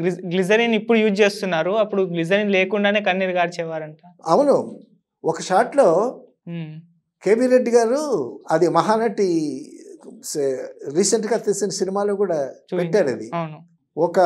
Glycerin ఇప్పుడు use చేస్తున్నారు అప్పుడు గ్లిజరిన్ లేకుండానే కన్నీరు గార్చేవారంట అవును ఒక షాట్లో ఉమ్, కేవీ రెడ్డి గారు అది మహానటి సే- రీసెంట్గా తీసిన సినిమాలో కూడా చూపించారు. పెట్టారు అది అవును ఒక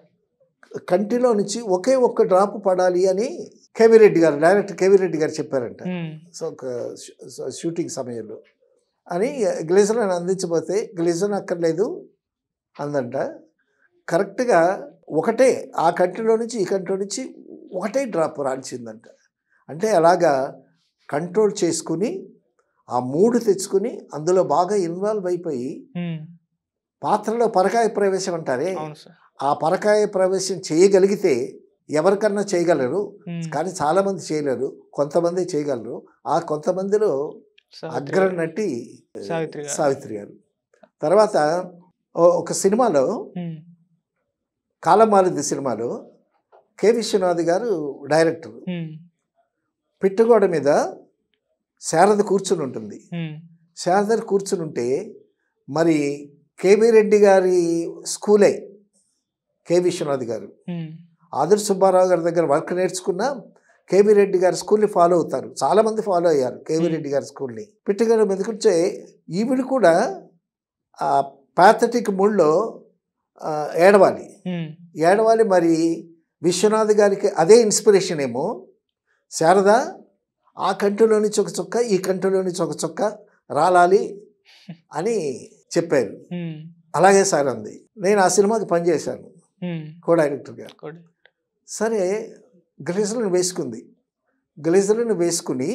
కంటిలో నుంచి ఒకే ఒక్క డ్రాప్ పడాలి అని కేవీ రెడ్డి గారు డైరెక్టర్ కేవీ రెడ్డి గారు చెప్పారంట ఉమ్, సో ఒక షూ- సో షూటింగ్ సమయంలో అని గ్లిజరన్ అందించబోతే గ్లిజరన్ అక్కర్లేదు అందంట కరెక్ట్గా ఒకటే ఆ కంటిలో నుంచి ఈ కంటిలో నుంచి ఒకటే డ్రాప్ రాల్చిందంట అంటే అలాగా కంట్రోల్ చేసుకుని ఆ మూడు తెచ్చుకుని అందులో బాగా ఇన్వాల్వ్ అయిపోయి ఉమ్, పాత్రలో పరకాయ ప్రవేశం అంటారే అవును సార్ ఆ పరకాయ ప్రవేశం చేయగలిగితే ఎవరికన్నా చేయగలరు ఉమ్, కానీ చాలామంది చేయలేరు కొంతమంది చేయగలరు ఆ కొంతమందిలో సావిత్రి అగ్ర గారు. నటి సావిత్రి గారు. సావిత్రి గారు తర్వాత ఓ- ఒక సినిమాలో ఉమ్, కాలం మారింది సినిమాలో కె విశ్వనాథ్ గారు డైరెక్టర్ ఉమ్, పిట్టగోడ మీద శారద కూర్చుని ఉంటుంది ఉమ్, శారద కూర్చుని ఉంటే మరి కేవీ రెడ్డి గారి స్కూలే కె విశ్వనాథ్ గారు ఉమ్, ఆదుర్ సుబ్బారావు గారి దగ్గర వర్క్ నేర్చుకున్న కేవీ రెడ్డి గారి స్కూల్ని ఫాలో అవుతారు చాలామంది ఫాలో అయ్యారు కేవీ రెడ్డి గారి స్కూల్ని పిట్టగారు మెదుకుంటే ఈవిడ కూడా ఆ ప్యాథటిక్ మూడ్లో ఆ, ఏడవాలి ఉమ్, ఏడవాలి మరి విశ్వనాథ్ గారికి అదే ఇన్స్పిరేషన్ ఏమో శారద ఆ కంటిలో నుంచి ఒక చుక్క ఈ కంటిలో నుంచి ఒక చుక్క రాలాలి అని చెప్పారు ఉమ్, అలాగే సార్ అంది నేను ఆ సినిమాకి పనిచేశాను ఉమ్, కో డైరెక్టర్గా కూడా. సరే గ్లిజరిన్ వేసుకుంది గ్లిజరిన్ వేసుకుని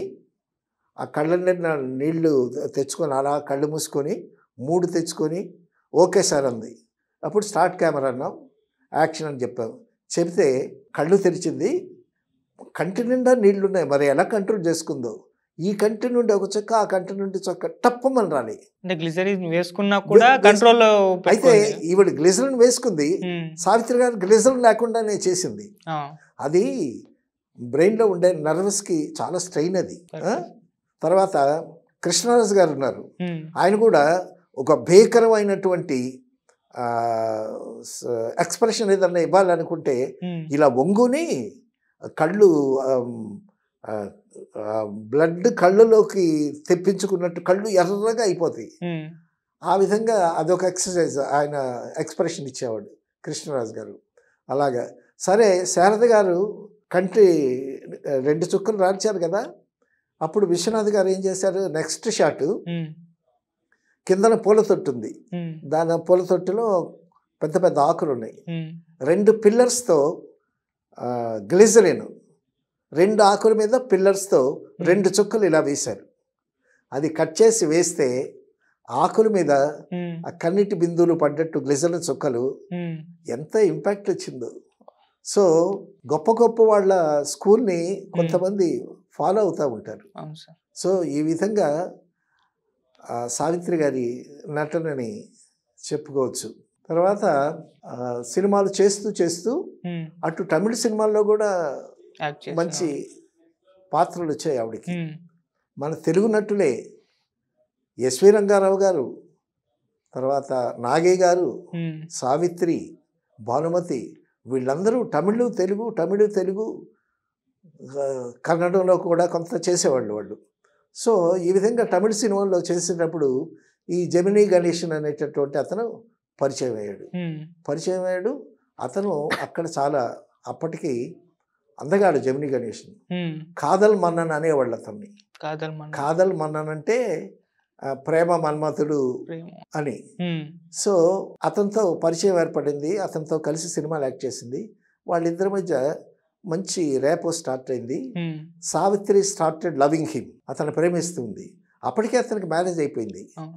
ఆ కళ్ళ నిండా నీళ్లు తెచ్చుకొని అలా కళ్ళు మూసుకొని మూడు తెచ్చుకొని ఓకే సార్ అంది అప్పుడు స్టార్ట్ కెమెరా అన్నాం యాక్షన్ అని చెప్పాం చెప్తే కళ్ళు తెరిచింది కంటి నిండా నీళ్లు ఉన్నాయి మరి ఎలా కంట్రోల్ చేసుకుందో ఈ కంటి నుండి ఒక చొక్క ఆ కంటి నుండి చొక్క టప్పమని రాలి అంటే గ్లిజరిన్ వేసుకున్నా కూడా వేస్- కంట్రోల్ అయితే ఈవిడ గ్లిజరిన్ వేసుకుంది సావిత్రి గారు గ్లిజరిన్ లేకుండానే చేసింది అది బ్రెయిన్లో ఉండే నర్వస్కి చాలా స్ట్రెయిన్ అది ఆ? తర్వాత కృష్ణరాజు గారు ఉన్నారు ఆయన కూడా ఒక భీకరమైనటువంటి ఎక్స్ప్రెషన్ ఏదన్నా ఇవ్వాలనుకుంటే ఇలా వంగుని కళ్ళు బ్లడ్ కళ్ళలోకి తెప్పించుకున్నట్టు కళ్ళు ఎర్రగా అయిపోతాయి ఆ విధంగా అదొక ఎక్సర్సైజ్ ఆయన ఎక్స్ప్రెషన్ ఇచ్చేవాడు కృష్ణరాజు గారు అలాగా సరే శారద గారు కంటి రెండు చుక్కలు రాల్చారు కదా అప్పుడు విశ్వనాథ్ గారు ఏం చేశారు నెక్స్ట్ షాట్ కిందన పూల తొట్టు ఉంది దాని పూల తొట్టులో పెద్ద పెద్ద ఆకులు ఉన్నాయి రెండు పిల్లర్స్తో గ్లిజరిన్ రెండు ఆకుల మీద పిల్లర్స్తో రెండు చుక్కలు ఇలా వేశారు అది కట్ చేసి వేస్తే ఆకుల మీద ఆ కన్నిటి బిందువులు పడ్డట్టు గ్లిజరిన్ చుక్కలు ఎంత ఇంపాక్ట్ వచ్చిందో సో గొప్ప గొప్ప వాళ్ళ స్కూల్ని కొంతమంది ఫాలో అవుతూ ఉంటారు అవును సార్ సో ఈ విధంగా ఆ, సావిత్రి గారి నటనని చెప్పుకోవచ్చు తర్వాత ఆ, సినిమాలు చేస్తూ చేస్తూ అటు తమిళ సినిమాల్లో కూడా యాక్ట్ చేసి మంచి పాత్రలు వచ్చాయి ఆవిడకి మన తెలుగు నటులే ఎస్వి రంగారావు గారు తర్వాత నాగయ్య గారు సావిత్రి భానుమతి వీళ్ళందరూ తమిళ్ తెలుగు తమిళ తెలుగు ఆ, కన్నడంలో కూడా కొంత చేసేవాళ్ళు వాళ్ళు సో ఈ విధంగా తమిళ సినిమాల్లో చేసేటప్పుడు ఈ జమినీ గణేషన్ అనేటటువంటి అతను పరిచయం అయ్యాడు పరిచయం అయ్యాడు అతను అక్కడ చాలా అప్పటికి అందగాడు జమినీ గణేషన్ కాదల్ మన్నన్ అనేవాళ్ళు అతన్ని కాదల్ మన కాదల్ మన్నన్ అంటే ఆ, ప్రేమ మన్మథుడు ప్రేమ అని ఉమ్, సో అతనితో పరిచయం ఏర్పడింది అతనితో కలిసి సినిమాలు యాక్ట్ చేసింది వాళ్ళిద్దరి మధ్య మంచి రేపో స్టార్ట్ అయింది ఉమ్, సావిత్రి స్టార్టెడ్ లవింగ్ హిమ్ అతను ప్రేమిస్తుంది అప్పటికే అతనికి మ్యారేజ్ అయిపోయింది అవును.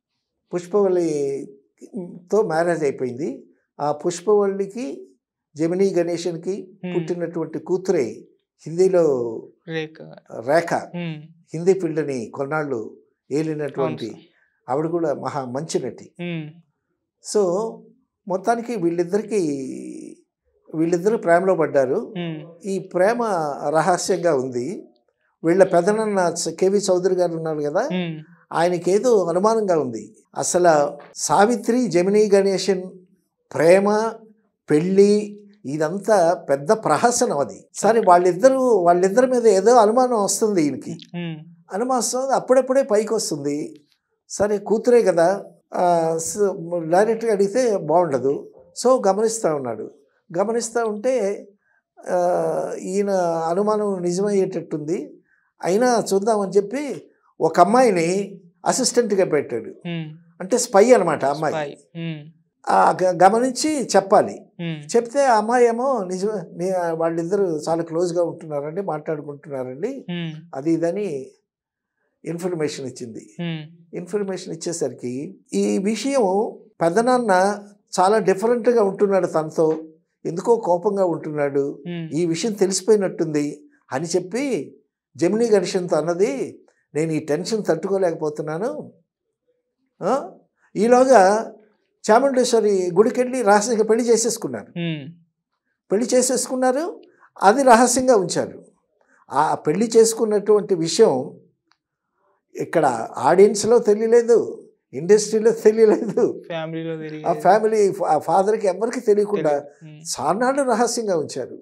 పుష్పవల్లితో మ్యారేజ్ అయిపోయింది ఆ పుష్పవల్లికి జమినీ గణేషన్కి ఉమ్, పుట్టినటువంటి కూతురే హిందీలో రేఖ రేఖ ఉమ్, హిందీ ఫీల్డ్ని కొన్నాళ్ళు అవును ఏలినటువంటి సార్. ఆవిడ కూడా మహా మంచి నటి ఉమ్, సో మొత్తానికి వీళ్ళిద్దరికీ వీళ్ళిద్దరూ ప్రేమలో పడ్డారు ఉమ్, ఈ ప్రేమ రహస్యంగా ఉంది వీళ్ళ పెదనన్న కేవి చౌదరి గారు ఉన్నారు కదా ఉమ్, ఆయనకి ఏదో అనుమానంగా ఉంది అసలు సావిత్రి జమినీ గణేషన్ ప్రేమ పెళ్ళి ఇదంతా పెద్ద ప్రహసనం అది సరే వాళ్ళిద్దరూ వాళ్ళిద్దరి మీద ఏదో అనుమానం వస్తుంది ఈయనకి ఉమ్, అనుమానం వస్తుంది అప్పుడప్పుడే పైకి వస్తుంది సరే కూతురే కదా ఆ, స- డైరెక్ట్గా అడిగితే బాగుండదు సో గమనిస్తూ ఉన్నాడు గమనిస్తూ ఉంటే ఆ, ఈయన అనుమానం నిజమయ్యేటట్టుంది అయినా చూద్దామని చెప్పి ఒక అమ్మాయిని అసిస్టెంట్గా పెట్టాడు ఉమ్, అంటే స్పై అనమాట అమ్మాయి spy. ఉమ్, ఆ గ- గమనించి చెప్పాలి ఉమ్, చెప్తే ఆ అమ్మాయి ఏమో నిజం నీ- వాళ్ళిద్దరూ చాలా క్లోజ్గా ఉంటున్నారండి మాట్లాడుకుంటున్నారండి ఉమ్, అది ఇదని ఇన్ఫర్మేషన్ ఇచ్చింది ఉమ్, ఇన్ఫర్మేషన్ ఇచ్చేసరికి ఈ విషయం పెదనాన్న చాలా డిఫరెంట్గా ఉంటున్నాడు తనతో ఎందుకో కోపంగా ఉంటున్నాడు ఉమ్, ఈ విషయం తెలిసిపోయినట్టుంది అని చెప్పి జమినీ గణేషన్తో అన్నది నేను ఈ టెన్షన్ తట్టుకోలేకపోతున్నాను ఆ? ఈలోగా చాముండేశ్వరి గుడికెళ్ళి రహస్యంగా పెళ్లి చేసేసుకున్నారు ఉమ్, పెళ్లి చేసేసుకున్నారు అది రహస్యంగా ఉంచారు ఆ పెళ్లి చేసుకున్నటువంటి విషయం ఇక్కడ ఆడియన్స్లో తెలియలేదు ఇండస్ట్రీలో తెలియలేదు ఫ్యామిలీలో తిరిగి ఆ ఫ్యామిలీ ఆ ఫాదర్కి ఎవరికి తెలియకుండా ఉమ్, చాలాళ్ళు రహస్యంగా ఉంచారు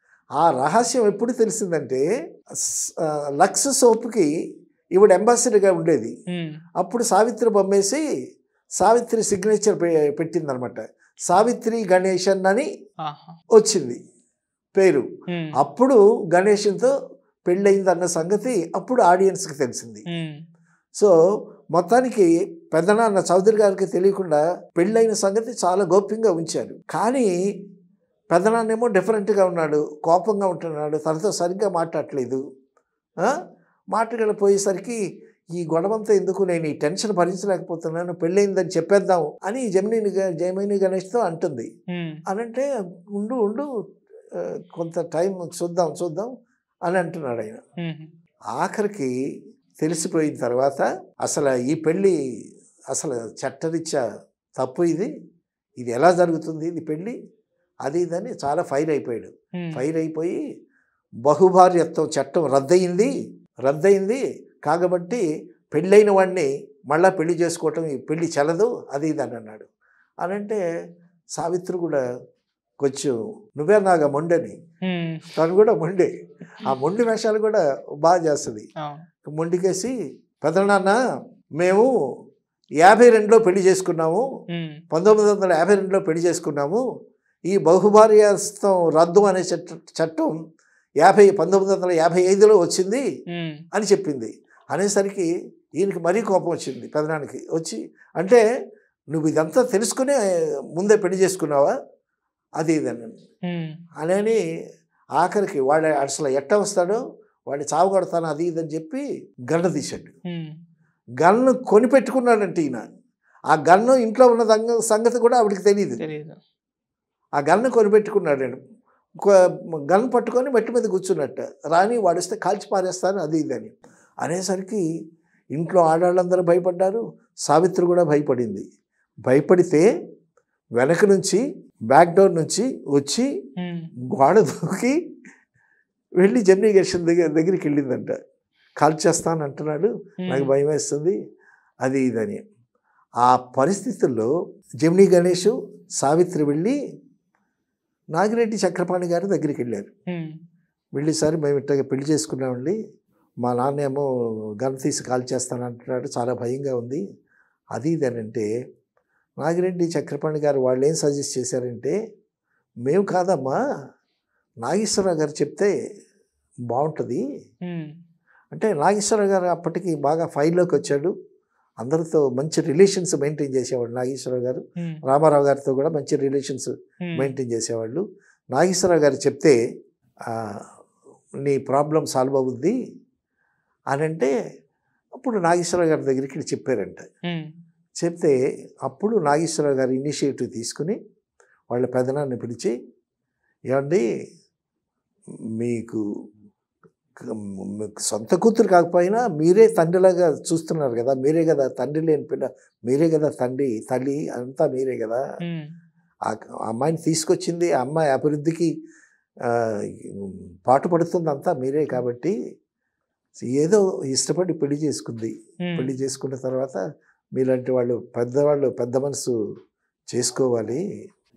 ఆ రహస్యం ఎప్పుడు తెలిసిందంటే స్- ఆ, లక్స్ సోప్కి ఈవిడ అంబాసిడర్గా ఉండేది ఉమ్, అప్పుడు సావిత్రి బొమ్మేసి సావిత్రి సిగ్నేచర్ పె- పెట్టిందనమాట సావిత్రి గణేశన్ అని ఆహా, వచ్చింది పేరు ఉమ్, అప్పుడు గణేషన్తో పెళ్ళయింది అన్న సంగతి అప్పుడు ఆడియన్స్కి తెలిసింది ఉమ్, సో మొత్తానికి పెద్దనాన్న చౌదరి గారికి తెలియకుండా పెళ్ళైన సంగతి చాలా గోప్యంగా ఉంచారు కానీ పెద్దనాన్నేమో డిఫరెంట్గా ఉన్నాడు కోపంగా ఉంటున్నాడు తనతో సరిగ్గా మాట్లాడట్లేదు ఆ? మాట్లాడపోయేసరికి ఈ గొడవంతా ఎందుకు నేను ఈ టెన్షన్ భరించలేకపోతున్నాను పెళ్ళయిందని చెప్పేద్దాం అని జమిని జమిని గణేష్తో అంటుంది ఉమ్, అని అంటే ఉండు ఉండు ఆ, కొంత టైం చూద్దాం చూద్దాం అని అంటున్నాడు ఆయన ఉమ్, ఆఖరికి తెలిసిపోయిన తర్వాత అసలు ఈ పెళ్ళి అసలు చట్టరీత్యా తప్పు ఇది ఇది ఎలా జరుగుతుంది ఇది పెళ్ళి అది ఇదని చాలా ఫైర్ అయిపోయాడు ఉమ్, ఫైర్ అయిపోయి బహుభార్యత్వం చట్టం రద్దయింది రద్దయింది కాగబట్టి పెళ్ళైన వాడిని మళ్ళా పెళ్లి చేసుకోవటం ఈ పెళ్లి చెల్లదు అది ఇది అని అన్నాడు అని అంటే సావిత్రి కూడా కొంచెం నువ్వే నాగా మొండని ఉమ్, తను కూడా మొండే ఆ మొండి వేషాలు కూడా బాగా చేస్తుంది అవును, మొండికేసి పెదనాన్న మేము యాభై రెండులో పెళ్లి చేసుకున్నాము ఉమ్, పంతొమ్మిది వందల యాభై రెండులో పెళ్లి చేసుకున్నాము ఈ బహుభార్యాస్తం రద్దు అనే చట్ట చట్టం యాభై పంతొమ్మిది వందల యాభై ఐదులో వచ్చింది ఉమ్, అని చెప్పింది అనేసరికి ఈయనకి మరీ కోపం వచ్చింది పెదనానికి వచ్చి అంటే నువ్వు ఇదంతా తెలుసుకునే ముందే పెళ్లి చేసుకున్నావా అది ఇది అని ఉమ్, అని ఆఖరికి వాడు అసలు ఎట్ట వస్తాడో వాడిని చావు కొడతాను అది ఇది అని చెప్పి గన్ను తీశాడు ఉమ్, గన్ను కొనిపెట్టుకున్నాడంటే ఈయన ఆ గన్ను ఇంట్లో ఉన్న దంగ- సంగతి కూడా ఆవిడకి తెలియదు తెలీదు ఆ గన్ను కొనిపెట్టుకున్నాడు నేను గన్ పట్టుకొని మట్టి మీద కూర్చున్నట్ట రాని వాడిస్తే కాల్చి పారేస్తాను అది ఇది అని అనేసరికి ఇంట్లో ఆడవాళ్ళందరూ భయపడ్డారు సావిత్రి కూడా భయపడింది భయపడితే వెనక నుంచి బ్యాక్ డోర్ నుంచి వచ్చి ఉమ్, గోడ దూకి వెళ్ళి జమ్నీ గర్షన్ దగ్గర దగ్గరికి వెళ్ళిందంట కాల్ చేస్తాను అంటున్నాడు నాకు భయం వేస్తుంది అది ఇదని ఆ పరిస్థితుల్లో జమినీ గణేష్ సావిత్రి వెళ్ళి నాగిరెడ్డి చక్రపాణి గారి దగ్గరికి వెళ్ళారు ఉమ్, వెళ్ళి సార్ మేము ఇట్టగా పెళ్లి చేసుకున్నామండి మా నాన్న ఏమో గన్ తీసి కాల్ చేస్తాను అంటున్నాడు చాలా భయంగా ఉంది అది ఇది అని అంటే నాగిరెడ్డి చక్రపాణి గారు వాళ్ళు ఏం సజెస్ట్ చేశారంటే మేము కాదమ్మా నాగేశ్వరరావు గారు చెప్తే బాగుంటుంది ఉమ్, అంటే నాగేశ్వరరావు గారు అప్పటికి బాగా ఫైల్లోకి వచ్చాడు అందరితో మంచి రిలేషన్స్ మెయింటైన్ చేసేవాడు నాగేశ్వరరావు గారు ఉమ్, రామారావు గారితో కూడా మంచి రిలేషన్స్ ఉమ్, మెయింటైన్ చేసేవాళ్ళు నాగేశ్వరరావు గారు చెప్తే "ఆ, నీ ప్రాబ్లం సాల్వ్ అవుద్ది అని అంటే అప్పుడు నాగేశ్వరరావు గారి దగ్గరికి వెళ్ళి చెప్పారంట ఉమ్, చెప్తే అప్పుడు నాగేశ్వరరావు గారు ఇనిషియేటివ్ తీసుకుని వాళ్ళ పెదనాన్ని పిలిచి ఏమండి మీకు మీకు సొంత కూతురు కాకపోయినా మీరే తండ్రిలాగా చూస్తున్నారు కదా మీరే కదా తండ్రి లేని పిల్ల మీరే కదా తండ్రి తల్లి అంతా మీరే కదా ఉమ్, ఆ ఆ అమ్మాయిని తీసుకొచ్చింది ఆ అమ్మాయి అభివృద్ధికి ఆ, పాటుపడుతుంది అంతా మీరే కాబట్టి ఏదో ఇష్టపడి పెళ్లి చేసుకుంది ఉమ్, పెళ్లి చేసుకున్న తర్వాత మీలాంటి వాళ్ళు పెద్దవాళ్ళు పెద్ద మనసు చేసుకోవాలి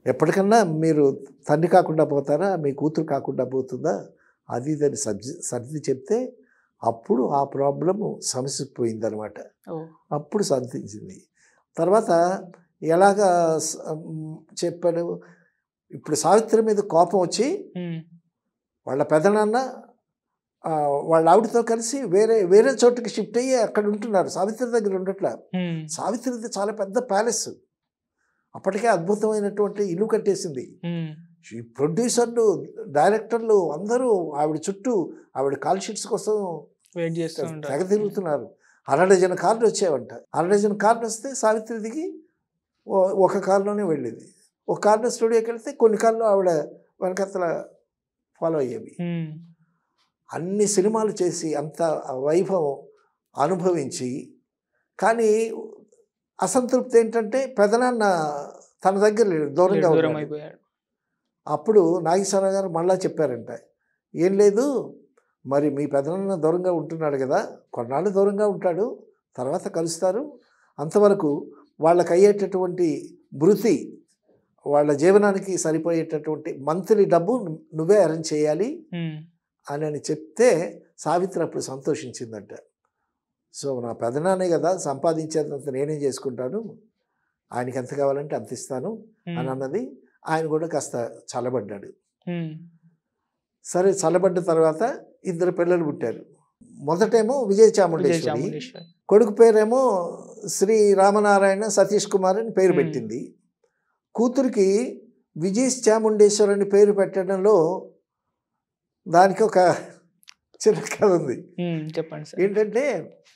ఎప్పటికన్నా మీరు తండ్రి కాకుండా పోతారా మీ కూతురు కాకుండా పోతుందా అది ఇదని సర్ది సర్ది చెప్తే అప్పుడు ఆ ప్రాబ్లము సమస్య పోయిందనమాట ఓ అప్పుడు సంతించింది తర్వాత ఎలాగా స- మ్, చెప్పాడు ఇప్పుడు సావిత్రి మీద కోపం వచ్చి ఉమ్, వాళ్ళ పెదనాన్న ఆ, వాళ్ళ ఆవిడతో కలిసి వేరే వేరే చోటుకి షిఫ్ట్ అయ్యి అక్కడ ఉంటున్నారు సావిత్రి దగ్గర ఉండట్లా ఉమ్, సావిత్రిది చాలా పెద్ద ప్యాలెస్ అప్పటికే అద్భుతమైనటువంటి ఇల్లు కట్టేసింది ఉమ్, ఈ ప్రొడ్యూసర్లు డైరెక్టర్లు అందరూ ఆవిడ చుట్టూ ఆవిడ కాల్ షీట్స్ కోసం వెయిట్ చేస్తూ తెగ ఉంటారు తిరుగుతున్నారు అర డజన్ కార్లు వచ్చాయంట అర డజన్ కార్లు వస్తే సావిత్రి దిగి ఓ- ఒక కారులోనే వెళ్ళేది ఒక కార్లో స్టూడియోకి వెళ్తే కొన్ని కార్లు ఆవిడ వెనకత్తల ఫాలో అయ్యేవి ఉమ్, అన్ని సినిమాలు చేసి అంత వైభవం అనుభవించి కానీ అసంతృప్తి ఏంటంటే పెదనాన్న తన దగ్గర లేడు దూరంగా దూరం ఉన్నాడు. అయిపోయాడు అప్పుడు నాగేశ్వరరావు గారు మళ్ళా చెప్పారంట ఏం లేదు మరి మీ పెదనాన్న దూరంగా ఉంటున్నాడు కదా కొన్నాళ్ళు దూరంగా ఉంటాడు తర్వాత కలుస్తారు అంతవరకు వాళ్ళకి అయ్యేటటువంటి భృతి వాళ్ళ జీవనానికి సరిపోయేటటువంటి మంత్లీ డబ్బు నువ్వే అరేంజ్ చేయాలి ఉమ్, అని అని చెప్తే సావిత్రి అప్పుడు సంతోషించిందంట సో నా పెదనాన్నే కదా సంపాదించేదంత నేనేం చేసుకుంటాను ఆయనకి ఎంత కావాలంటే అంత ఇస్తాను ఉమ్, అని అన్నది ఆయన కూడా కాస్త చల్లబడ్డాడు ఉమ్, సరే చల్లబడ్డ తర్వాత ఇద్దరు పిల్లలు పుట్టారు మొదటేమో విజయ విజయ చాముండేశ్వరి చాముండేశ్వరి కొడుకు పేరేమో శ్రీ రామనారాయణ సతీష్ కుమార్ అని పేరు Hmm. పెట్టింది కూతురికి విజయ్ చాముండేశ్వర్ అని పేరు పెట్టడంలో దానికి ఒక చిన్న కథ ఉంది ఉమ్, చెప్పండి సార్ ఏంటంటే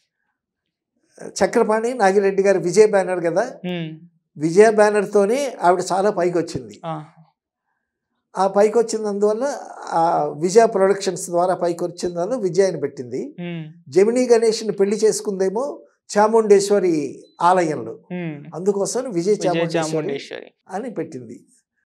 చక్రపాణి నాగిరెడ్డి గారి విజయ్ బ్యానర్ కదా ఉమ్, విజయ బ్యానర్తోనే ఆవిడ చాలా పైకి వచ్చింది ఆ, ఆ పైకి వచ్చినందువల్ల ఆ విజయ ప్రొడక్షన్స్ ద్వారా పైకి వచ్చినందువల్ల విజయ్ అని పెట్టింది ఉమ్, జమినీ గణేష్ని పెళ్లి చేసుకుందేమో చాముండేశ్వరి ఆలయంలో ఉమ్, అందుకోసం విజయ విజయ చాముండేశ్వరి చాముండేశ్వరి అని పెట్టింది